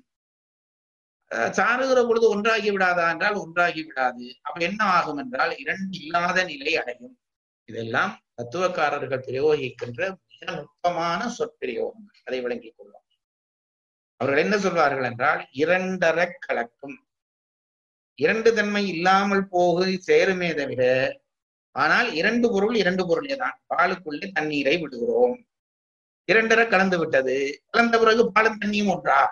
அஹ் சாருகிற பொழுது ஒன்றாகி விடாதா என்றால் ஒன்றாகி விடாது அப்ப என்ன ஆகும் என்றால் இரண்டு இல்லாத நிலை அடையும் இதெல்லாம் தத்துவக்காரர்கள் பிரயோகிக்கின்ற மிக நுட்பமான சொற்பிரயோகங்கள் அதை விளங்கிக் கொள்ளும் அவர்கள் என்ன சொல்வார்கள் என்றால் இரண்டர கலக்கும் இரண்டு தன்மை இல்லாமல் போகு சேருமே தவிர ஆனால் இரண்டு பொருள் இரண்டு பொருளே தான் பாலுக்குள்ளே தண்ணீரை விடுகிறோம் இரண்டரை கலந்து விட்டது கலந்த பிறகு பாலும் தண்ணியும் ஒன்றா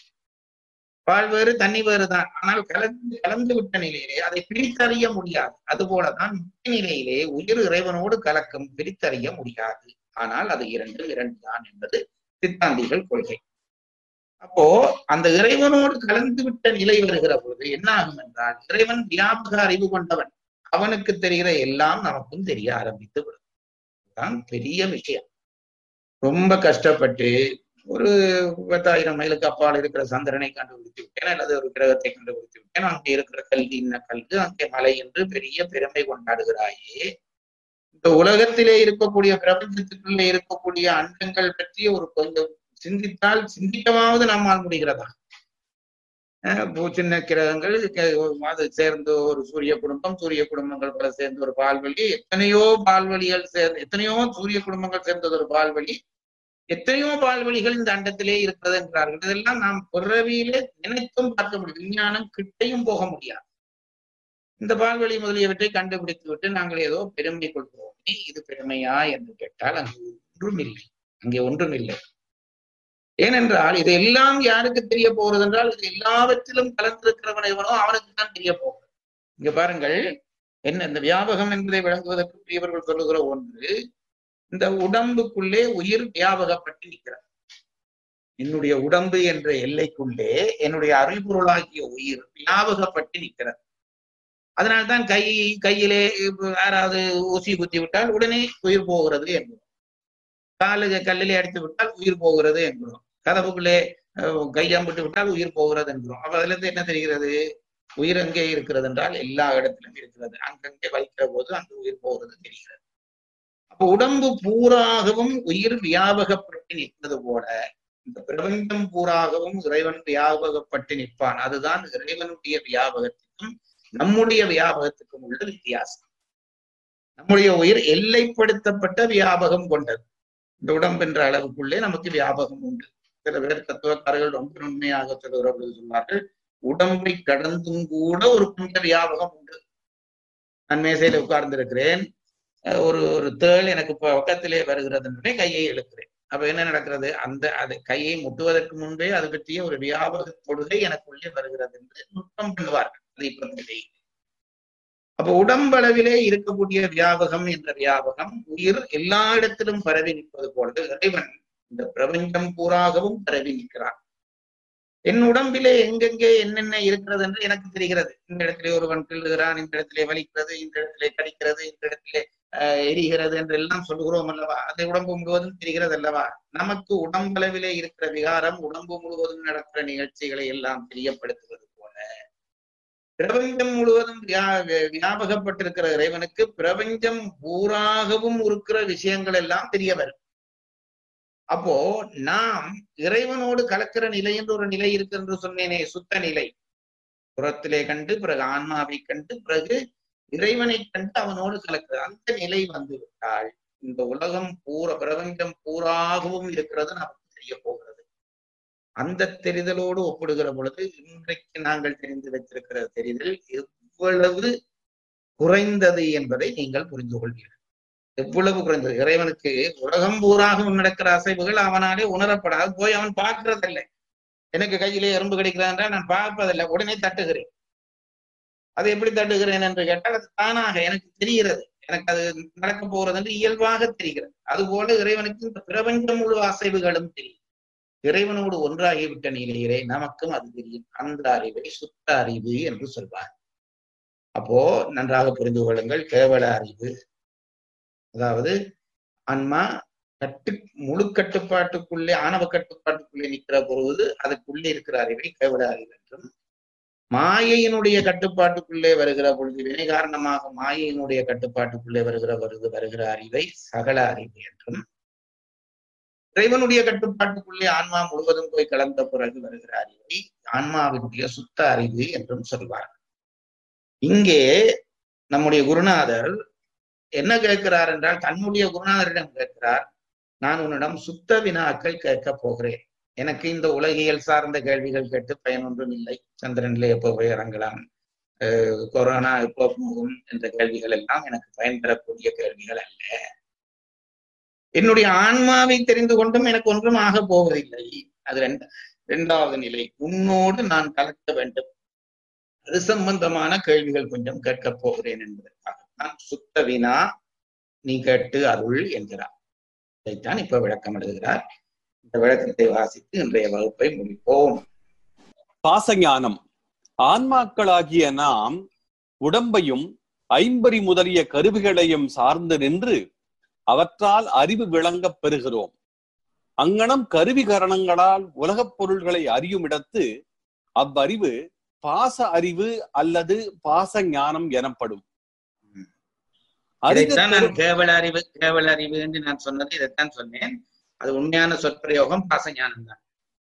பால் வேறு தண்ணி வேறு தான் ஆனால் கலந்து கலந்து விட்ட நிலையிலே அதை பிரித்தறிய முடியாது அதுபோலதான் முக்கிய நிலையிலே உயிர் இறைவனோடு கலக்கம் பிரித்தறிய முடியாது ஆனால் அது இரண்டு இரண்டு தான் என்பது சித்தாந்திகள் கொள்கை அப்போ அந்த இறைவனோடு கலந்து விட்ட நிலை வருகிற பொழுது என்ன ஆகும் என்றால் இறைவன் வியாபக அறிவு கொண்டவன் அவனுக்கு தெரிகிற எல்லாம் நமக்கும் தெரிய ஆரம்பித்து விடும் தான் பெரிய விஷயம் ரொம்ப கஷ்டப்பட்டு ஒரு பத்தாயிரம் மைலுக்கு அப்பால் இருக்கிற சந்திரனை கண்டுபிடித்து விட்டேன் அல்லது ஒரு கிரகத்தை கண்டுபிடித்து விட்டேன் அங்கே இருக்கிற கல்வி இன்ன கல்வி அங்கே மலை என்று பெரிய பெருமை கொண்டாடுகிறாயே இந்த உலகத்திலே இருக்கக்கூடிய பிரபஞ்சத்துக்குள்ளே இருக்கக்கூடிய அண்டங்கள் பற்றி ஒரு கொஞ்சம் சிந்தித்தால் சிந்திக்கவாவது நம்மால் முடிகிறதா அஹ் இப்போ சின்ன கிரகங்கள் க- அது சேர்ந்து ஒரு சூரிய குடும்பம் சூரிய குடும்பங்கள் பல சேர்ந்து ஒரு பால்வழி எத்தனையோ பால்வழிகள் சேர்ந்து எத்தனையோ சூரிய குடும்பங்கள் சேர்ந்தது ஒரு பால்வழி எத்தனையோ பால்வழிகள் இந்த அண்டத்திலே இருக்கிறது என்கிறார்கள் இதெல்லாம் நாம் பிறவியிலே நினைத்தும் பார்க்க முடியும் விஞ்ஞானம் கிட்டையும் போக முடியாது இந்த பால்வழி முதலியவற்றை கண்டுபிடித்து விட்டு நாங்கள் ஏதோ பெருமை கொள்கிறோமே இது பெருமையா என்று கேட்டால் அங்கு ஒன்றும் இல்லை அங்கே ஒன்றும் இல்லை ஏனென்றால் இது எல்லாம் யாருக்கு தெரிய போகிறது என்றால் இது எல்லாவற்றிலும் கலந்திருக்கிறவன் எவனோ அவனுக்கு தான் தெரிய போகிறது இங்க பாருங்கள் என்ன இந்த வியாபகம் என்பதை விளங்குவதற்கு பெரியவர்கள் சொல்லுகிற ஒன்று இந்த உடம்புக்குள்ளே உயிர் வியாபகப்பட்டு நிற்கிறது என்னுடைய உடம்பு என்ற எல்லைக்குள்ளே என்னுடைய அறிவுருளாகிய உயிர் வியாபகப்பட்டு நிற்கிறது அதனால்தான் கை கையிலே இப்ப யாராவது ஊசி குத்தி விட்டால் உடனே உயிர் போகிறது என்கிறோம் காலு கல்லிலே அடித்து விட்டால் உயிர் போகிறது என்கிறோம் கதவுக்குள்ளே அஹ், கையம்பிட்டு விட்டால் உயிர் போகிறது என்கிறோம் அப்ப அதுல இருந்து என்ன தெரிகிறது உயிர் எங்கே இருக்கிறது என்றால் எல்லா இடத்திலும் இருக்கிறது அங்கங்கே வைக்கிற போது அங்கு உயிர் போகிறது தெரிகிறது அப்ப உடம்பு பூராகவும் உயிர் வியாபகப்பட்டு நிற்பது போல இந்த பிரபஞ்சம் பூராகவும் இறைவன் வியாபகப்பட்டு நிற்பான் அதுதான் இறைவனுடைய வியாபகத்துக்கும் நம்முடைய வியாபகத்துக்கும் உள்ள வித்தியாசம் நம்முடைய உயிர் எல்லைப்படுத்தப்பட்ட வியாபகம் கொண்டது இந்த உடம்பு என்ற அளவுக்குள்ளே நமக்கு வியாபகம் உண்டு சில பேர் தத்துவக்காரர்கள் ரொம்ப நுண்மையாக சொல்லுகிறவர்கள் சொன்னார்கள் உடம்பை கடந்தும் கூட ஒரு புண்ணிய வியாபகம் உண்டு நான் மேசையில உட்கார்ந்திருக்கிறேன் அஹ் ஒரு ஒரு தேள் எனக்கு இப்ப பக்கத்திலே வருகிறதுன்றே கையை இழுக்கிறேன் அப்ப என்ன நடக்கிறது அந்த அது கையை முட்டுவதற்கு முன்பே அது பற்றிய ஒரு வியாபக தொடுகை எனக்குள்ளே வருகிறது என்று நுட்பம் பண்ணுவார்கள் அதை பற்றி அப்ப உடம்பளவிலே இருக்கக்கூடிய வியாபகம் என்ற வியாபகம் உயிர் எல்லா இடத்திலும் பரவி நிற்பது போல இறைவன் இந்த பிரபஞ்சம் பூராகவும் பரவி நிற்கிறான் என் உடம்பிலே எங்கெங்கே என்னென்ன இருக்கிறது என்று எனக்கு தெரிகிறது இந்த இடத்திலே ஒருவன் கிள்ளுகிறான் இந்த இடத்திலே வலிக்கிறது இந்த இடத்திலே கடிக்கிறது இந்த இடத்திலே அஹ், எரிகிறது என்று எல்லாம் சொல்லுகிறோம் அல்லவா அது உடம்பு முழுவதும் தெரிகிறது அல்லவா நமக்கு உடம்பளவிலே இருக்கிற விகாரம் உடம்பு முழுவதும் நடக்கிற நிகழ்ச்சிகளை எல்லாம் தெரியப்படுத்துவது போல பிரபஞ்சம் முழுவதும் வியா- வி- வியாபகப்பட்டிருக்கிற இறைவனுக்கு பிரபஞ்சம் பூராகவும் இருக்கிற விஷயங்கள் எல்லாம் தெரிய வரும் அப்போ நாம் இறைவனோடு கலக்கிற நிலை என்று ஒரு நிலை இருக்கு என்று சொன்னேனே சுத்த நிலை புறத்திலே கண்டு பிறகு ஆன்மாவை கண்டு பிறகு இறைவனை கண்டு அவனோடு கலக்கிற அந்த நிலை வந்து விட்டால் இந்த உலகம் பூர பிரபஞ்சம் பூராகவும் இருக்கிறது நமக்கு தெரிய போகிறது அந்த தெரிதலோடு ஒப்பிடுகிற பொழுது இன்றைக்கு நாங்கள் தெரிந்து வைத்திருக்கிற தெரிதல் எவ்வளவு குறைந்தது என்பதை நீங்கள் புரிந்து கொள்வீர்கள் எவ்வளவு குறைந்தது இறைவனுக்கு உலகம் பூராகவும் நடக்கிற அசைவுகள் அவனாலே உணரப்படாது போய் அவன் பார்க்கிறதில்லை எனக்கு கையிலே எறும்பு கிடைக்கிறான் என்றால் நான் பார்ப்பதில்லை உடனே தட்டுகிறேன் அது எப்படி தட்டுகிறேன் என்று கேட்டால் அது தானாக எனக்கு தெரிகிறது எனக்கு அது நடக்க போகிறது என்று இயல்பாக தெரிகிறது அதுபோல இறைவனுக்கு இந்த பிரபஞ்சம் முழு அசைவுகளும் தெரியும் இறைவனோடு ஒன்றாகிவிட்ட நிலையிலே நமக்கும் அது தெரியும் அந்த அறிவை சுத்த அறிவு என்று சொல்வார் அப்போ நன்றாக புரிந்து கொள்ளுங்கள் கேவல அறிவு அதாவது ஆன்மா கட்டு முழு கட்டுப்பாட்டுக்குள்ளே ஆணவ கட்டுப்பாட்டுக்குள்ளே நிற்கிற பொழுது அதுக்குள்ளே இருக்கிற அறிவை கேவல அறிவு என்றும் மாயையினுடைய கட்டுப்பாட்டுக்குள்ளே வருகிற பொழுது வினை காரணமாக மாயையினுடைய கட்டுப்பாட்டுக்குள்ளே வருகிற வருது வருகிற அறிவை சகல அறிவு என்றும் இறைவனுடைய கட்டுப்பாட்டுக்குள்ளே ஆன்மா முழுவதும் போய் கலந்த பிறகு வருகிற அறிவை ஆன்மாவினுடைய சுத்த அறிவு என்றும் சொல்வார் இங்கே நம்முடைய குருநாதர் என்ன கேட்கிறார் என்றால் தன்னுடைய குருநாதரிடம் கேட்கிறார் நான் உன்னிடம் சுத்த வினாக்கள் கேட்கப் போகிறேன் எனக்கு இந்த உலகியல் சார்ந்த கேள்விகள் கேட்டு பயனொன்றும் இல்லை சந்திரனிலே எப்போ போய் இறங்கலாம் அஹ் கொரோனா எப்போ போகும் என்ற கேள்விகள் எல்லாம் எனக்கு பயன் தரக்கூடிய கேள்விகள் அல்ல என்னுடைய ஆன்மாவை தெரிந்து கொண்டும் எனக்கு ஒன்றும் ஆக போவதில்லை அது ரெண்டு இரண்டாவது நிலை உன்னோடு நான் கலக்க வேண்டும் அது சம்பந்தமான கேள்விகள் கொஞ்சம் கேட்கப் போகிறேன் என்பதற்காக நான் சுத்த வினா நீ கேட்டு அருள் என்கிறார் இதைத்தான் இப்ப விளக்கம் எழுதுகிறார் இந்த விளக்கத்தை வாசித்து இன்றைய வகுப்பை முடிப்போம் பாசஞானம் ஆன்மாக்களாகிய நாம் உடம்பையும் ஐம்பரி முதலிய கருவிகளையும் சார்ந்து நின்று அவற்றால் அறிவு விளங்கப் பெறுகிறோம் அங்கனம் கருவி கரணங்களால் உலகப் பொருள்களை அறியும் இடத்து அவ்வறிவு பாச அறிவு அல்லது பாச ஞானம் எனப்படும் அறிந்த இதைத்தான் நான் கேவல அறிவு கேவல அறிவு என்று நான் சொன்னது இதைத்தான் சொன்னேன் அது உண்மையான சொற்பிரயோகம் பாசஞானம் தான்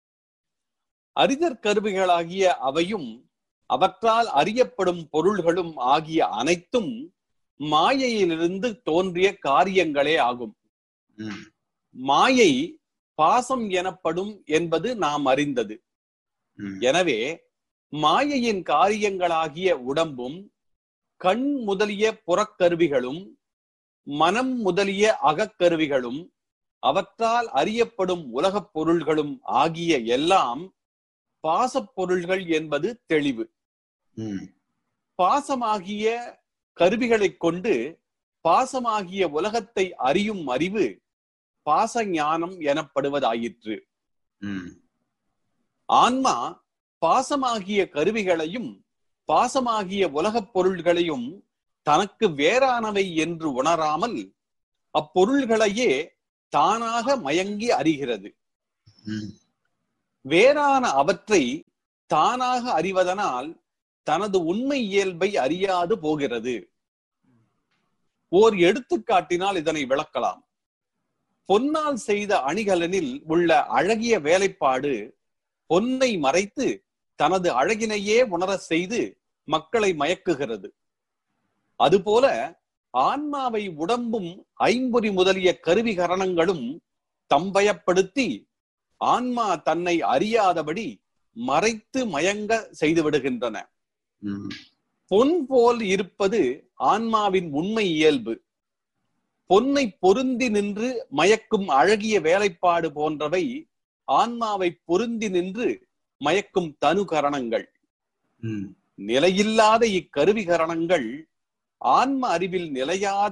அறிதற் கருவிகளாகிய அவையும் அவற்றால் அறியப்படும் பொருள்களும் ஆகிய அனைத்தும் மாயையிலிருந்து தோன்றிய காரியங்களே ஆகும் ம், மாயை பாசம் எனப்படும் என்பது நாம் அறிந்தது ம், எனவே மாயையின் காரியங்களாகிய உடம்பும் கண் முதலிய புறக்கருவிகளும் மனம் முதலிய அகக்கருவிகளும் அவற்றால் அறியப்படும் உலகப் பொருள்களும் ஆகிய எல்லாம் பாசப் பொருள்கள் என்பது தெளிவு ம், பாசமாகிய கருவிகளைக் கொண்டு பாசமாகிய உலகத்தை அறியும் அறிவு பாச ஞானம் எனப்படுவதாயிற்று ம், ஆன்மா பாசமாகிய கருவிகளையும் பாசமாகிய உலகப் பொருள்களையும் தனக்கு வேறானவை என்று உணராமல் அப்பொருள்களையே தானாக மயங்கி அறிகிறது ம், வேறான அவற்றை தானாக அறிவதனால் தனது உண்மை இயல்பை அறியாது போகிறது ஓர் எடுத்துக்காட்டினால் இதனை விளக்கலாம் பொன்னால் செய்த அணிகலனில் உள்ள அழகிய வேலைப்பாடு பொன்னை மறைத்து தனது அழகினையே உணரச் செய்து மக்களை மயக்குகிறது அதுபோல ஆன்மாவை உடம்பும் ஐம்பொறி முதலிய கருவி கரணங்களும் தம்பயப்படுத்தி ஆன்மா தன்னை அறியாதபடி மறைத்து மயங்க செய்து விடுகின்றன ம், பொன் போல் இருப்பது ஆன்மாவின் உண்மை இயல்பு பொன்னை பொருந்தி நின்று மயக்கும் அழகிய வேலைப்பாடு போன்றவை ஆன்மாவை பொருந்தி நின்று மயக்கும் தனுகரணங்கள் ம், நிலையில்லாத இக்கருவிகரணங்கள் ஆன்ம அறிவில் நிலையாத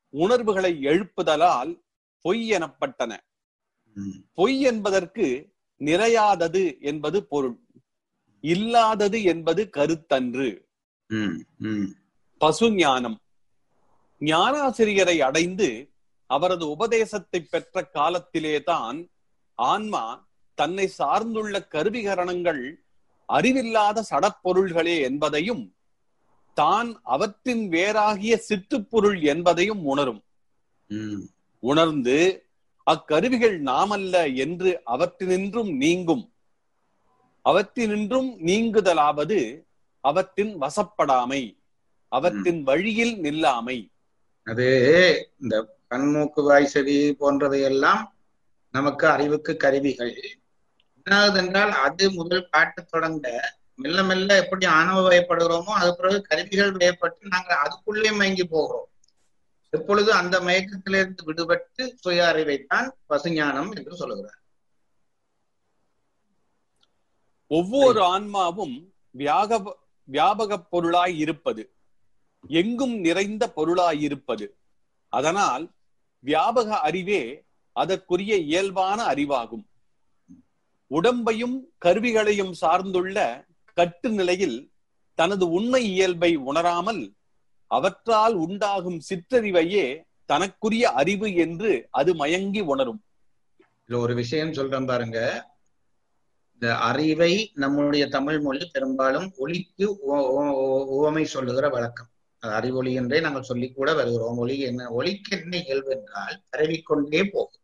உணர்வுகளை எழுப்புதலால் பொய் எனப்பட்டன ம், பொய் என்பதற்கு நிறையாதது என்பது பொருள் இல்லாதது என்பது கருத்தன்று ம், ம், பசு ஞானம் ஞானாசிரியரை அடைந்து அவரது உபதேசத்தை பெற்ற காலத்திலேதான் ஆன்மா தன்னை சார்ந்துள்ள கருவிகரணங்கள் அறிவில்லாத சடப்பொருள்களே என்பதையும் தான் அவற்றின் வேறாகிய சிற்றுப்பொருள் என்பதையும் உணரும் ம், உணர்ந்து அக்கருவிகள் நாமல்ல என்று அவற்றினின்றும் நீங்கும் அவற்றினின்றும் நீங்குதலாவது அவற்றின் வசப்படாமை அவற்றின் வழியில் நில்லாமை அது இந்த கண்மூக்கு வாய் செவி போன்றவையெல்லாம் நமக்கு அறிவுக்கு கருவிகள் என்னாவது என்றால் அது முதல் காட்டத் தொடங்க மெல்ல மெல்ல எப்படி ஆணவ வயப்படுகிறோமோ அது பிறகு கருவிகள் வயப்பட்டு நாங்கள் அதுக்குள்ளே மயங்கி போகிறோம் எப்பொழுது அந்த மயக்கத்திலிருந்து விடுபட்டு சுய அறிவைத்தான் பசுஞானம் என்று சொல்லுகிறார் ஒவ்வொரு ஆன்மாவும் வியாக வியாபக பொருளாய் இருப்பது எங்கும் நிறைந்த பொருளாய் இருப்பது அதனால் வியாபக அறிவே அதற்குரிய இயல்பான அறிவாகும் உடம்பையும் கருவிகளையும் சார்ந்துள்ள கட்டு நிலையில் தனது உண்மை இயல்பை உணராமல் அவற்றால் உண்டாகும் சிற்றறிவையே தனக்குரிய அறிவு என்று அது மயங்கி உணரும் இதுல ஒரு விஷயம் சொல்றேன் பாருங்க இந்த அறிவை நம்முடைய தமிழ் மொழி பெரும்பாலும் ஒளிக்கு உவ- உவ- உவமை சொல்லுகிற வழக்கம் அது அறிவொளி என்றே நாங்கள் சொல்லி கூட வருகிறோம் ஒளி என்ன ஒளிக்கு என்ன இயல்பு என்றால் பரவிக்கொண்டே போகும்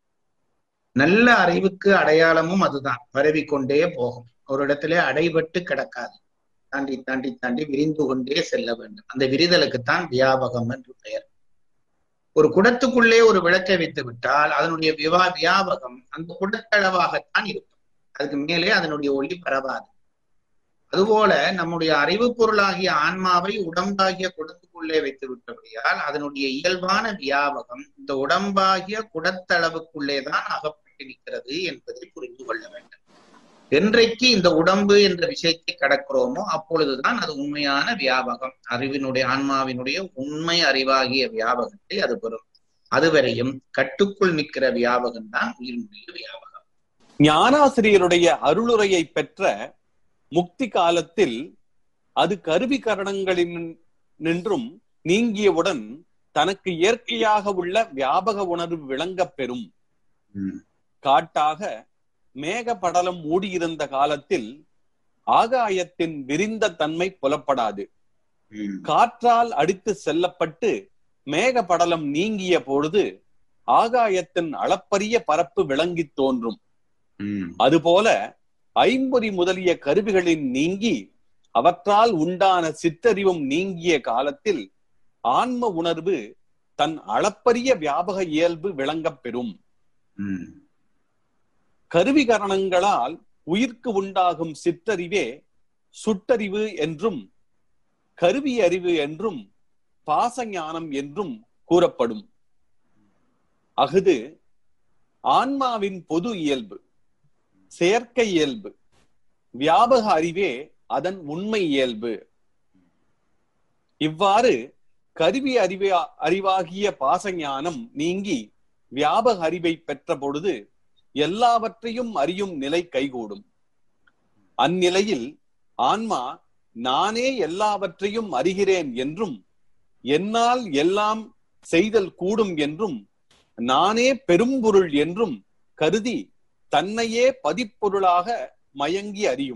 நல்ல அறிவுக்கு அடையாளமும் அதுதான் பரவிக்கொண்டே போகும் ஒரு இடத்திலே அடைபட்டு கிடக்காது தாண்டி தாண்டி தாண்டி விரிந்து கொண்டே செல்ல வேண்டும் அந்த விரிதலுக்குத்தான் வியாபகம் என்று பெயர் ஒரு குடத்துக்குள்ளே ஒரு விளக்கை வைத்து விட்டால் அதனுடைய விவா வியாபகம் அந்த குடத்தளவாகத்தான் இருக்கும் அதுக்கு மேலே அதனுடைய ஒளி பரவாது அதுபோல நம்முடைய அறிவு பொருளாகிய ஆன்மாவை உடம்பாகிய குடத்துக்குள்ளே வைத்து விட்டபடியால் அதனுடைய இயல்பான வியாபகம் இந்த உடம்பாகிய குடத்தளவுக்குள்ளே தான் அகப்பட்டு நிற்கிறது என்பதை புரிந்து கொள்ள வேண்டும் என்றைக்கு இந்த உடம்பு என்ற விஷயத்தை கடக்கிறோமோ அப்பொழுதுதான் அது உண்மையான வியாபகம் அறிவினுடைய ஆன்மாவினுடைய உண்மை அறிவாகிய வியாபகத்தை அது பெறும் அதுவரையும் கட்டுக்குள் நிற்கிற வியாபகம் தான் உயிரினுடைய வியாபகம் ஞானாசிரியருடைய அருளுரையை பெற்ற முக்தி காலத்தில் அது கருவி கரணங்களின் நின்றும் நீங்கியவுடன் தனக்கு இயற்கையாக உள்ள வியாபக உணர்வு விளங்கப் பெறும் உம் காட்டாக மேக படலம் மூடியிருந்த காலத்தில் ஆகாயத்தின் விரிந்த தன்மை புலப்படாது உம் காற்றால் அடித்து செல்லப்பட்டு மேக படலம் நீங்கிய பொழுது ஆகாயத்தின் அளப்பரிய பரப்பு விளங்கித் தோன்றும் உம் அதுபோல ஐம்பொறி முதலிய கருவிகளின் நீங்கி அவற்றால் உண்டான சிற்றறிவும் நீங்கிய காலத்தில் ஆன்ம உணர்வு தன் அளப்பரிய வியாபக இயல்பு விளங்கப் பெறும் உம் கருவிகரணங்களால் உயிர்க்கு உண்டாகும் சிற்றறிவே சுட்டறிவு என்றும் கருவி அறிவு என்றும் பாசஞானம் என்றும் கூறப்படும் அஃது ஆன்மாவின் பொது இயல்பு செயற்கை இயல்பு வியாபக அறிவே அதன் உண்மை இயல்பு இவ்வாறு கருவி அறிவே அறிவாகிய பாசஞானம் நீங்கி வியாபக அறிவை பெற்ற பொழுது எல்லாவற்றையும் அறியும் நிலை கைகூடும் அந்நிலையில் ஆன்மா நானே எல்லாவற்றையும் அறிகிறேன் என்றும் என்னால் எல்லாம் செய்தல் கூடும் என்றும் நானே பெரும்பொருள் என்றும் கருதி தன்னையே பதிப்பொருளாக மயங்கி அறியும்